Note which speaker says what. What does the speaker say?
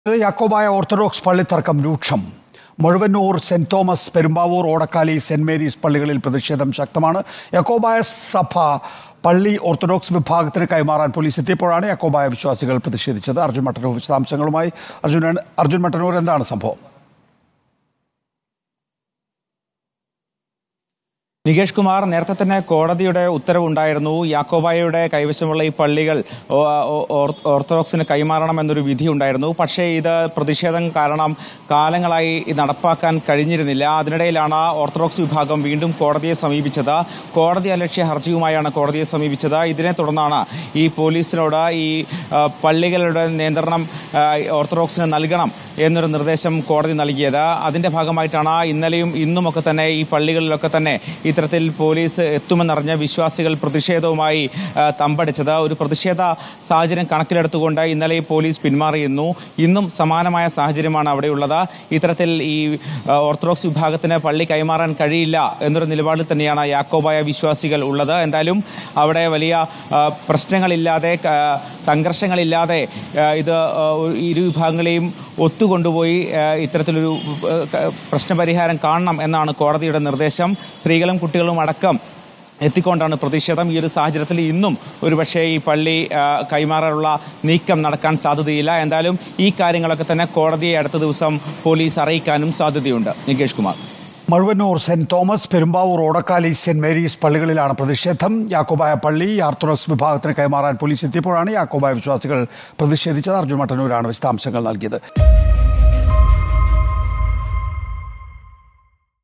Speaker 1: ഇത് യാക്കോബായ ഓർത്തഡോക്സ് പള്ളിത്തർക്കം രൂക്ഷം Muzhuvannoor saint Thomas Perumbavoor Odakkali saint Mary's പള്ളികളിൽ പ്രതിഷേധം ശക്തമാണ് യാക്കോബായ സഭ പള്ളി ഓർത്തഡോക്സ് വിഭാഗത്തിന് കൈമാറാൻ പോലീസ് എത്തിയപ്പോഴാണ് യാക്കോബായ വിശ്വാസികൾ പ്രതിഷേധിച്ചത് അർജുൻ മട്ടന്നൂർ വിശദാംശങ്ങളുമായി അർജുൻ അർജുൻ മട്ടന്നൂർ എന്താണ് സംഭവം
Speaker 2: നികേഷ് കുമാർ നേരത്തെ തന്നെ കോടതിയുടെ ഉത്തരവുണ്ടായിരുന്നു യാക്കോബായയുടെ കൈവശമുള്ള ഈ പള്ളികൾ ഓ- ഓ- ഓർ- ഓർത്തഡോക്സിന് കൈമാറണം എന്നൊരു വിധി ഉണ്ടായിരുന്നു പക്ഷേ ഇത് പ്രതിഷേധം കാരണം കാലങ്ങളായി ഇത് നടപ്പാക്കാൻ കഴിഞ്ഞിരുന്നില്ല അതിനിടയിലാണ് ഓർത്തഡോക്സ് വിഭാഗം വീണ്ടും കോടതിയെ സമീപിച്ചത് കോടതി അലക്ഷ്യ ഹർജിയുമായാണ് കോടതിയെ സമീപിച്ചത് ഇതിനെ തുടർന്നാണ് ഈ പോലീസിനോട് ഈ ആ, പള്ളികളുടെ നിയന്ത്രണം ആ, ഓർത്തഡോക്സിന് നൽകണം എന്നൊരു നിർദ്ദേശം കോടതി നൽകിയത് അതിന്റെ ഭാഗമായിട്ടാണ് ഇന്നലെയും ഇന്നുമൊക്കെ തന്നെ ഈ പള്ളികളിലൊക്കെ തന്നെ ഇത്തരത്തിൽ പോലീസ് എത്തുമെന്നറിഞ്ഞ വിശ്വാസികൾ പ്രതിഷേധവുമായി ആ, തമ്പടിച്ചത് ഒരു പ്രതിഷേധ സാഹചര്യം കണക്കിലെടുത്തുകൊണ്ട് ഇന്നലെ ഈ പോലീസ് പിന്മാറിയിരുന്നു ഇന്നും സമാനമായ സാഹചര്യമാണ് അവിടെയുള്ളത് ഇത്തരത്തിൽ ഈ ആ, ഓർത്തഡോക്സ് വിഭാഗത്തിന് പള്ളി കൈമാറാൻ കഴിയില്ല എന്നൊരു നിലപാടിൽ തന്നെയാണ് യാക്കോബായ വിശ്വാസികൾ ഉള്ളത് എന്തായാലും അവിടെ വലിയ ആ, പ്രശ്നങ്ങളില്ലാതെ ആ, സംഘർഷങ്ങളില്ലാതെ ആ, ഇത് ആ, ഇരു വിഭാഗങ്ങളെയും ഒത്തുകൊണ്ടുപോയി ആ, ഇത്തരത്തിലൊരു ആ, ക- പ്രശ്നപരിഹാരം കാണണം എന്നാണ് കോടതിയുടെ നിർദ്ദേശം സ്ത്രീകളും കുട്ടികളും അടക്കം എത്തിക്കൊണ്ടാണ് പ്രതിഷേധം ഈ ഒരു സാഹചര്യത്തിൽ ഇന്നും ഒരുപക്ഷെ ഈ പള്ളി ആ, കൈമാറാനുള്ള നീക്കം നടക്കാൻ സാധ്യതയില്ല എന്തായാലും ഈ കാര്യങ്ങളൊക്കെ തന്നെ കോടതിയെ അടുത്ത ദിവസം പോലീസ് അറിയിക്കാനും സാധ്യതയുണ്ട് Nikesh Kumar
Speaker 1: Mazhuvannoor saint Thomas Perumbavoor Odakkali saint Mary's പള്ളികളിലാണ് പ്രതിഷേധം യാക്കോബായ പള്ളി ഓർത്തഡോക്സ് വിഭാഗത്തിന് കൈമാറാൻ പോലീസ് എത്തിയപ്പോഴാണ് യാക്കോബായ വിശ്വാസികൾ പ്രതിഷേധിച്ചത് അർജുൻ മട്ടന്നൂരാണ് വിശദാംശങ്ങൾ നൽകിയത്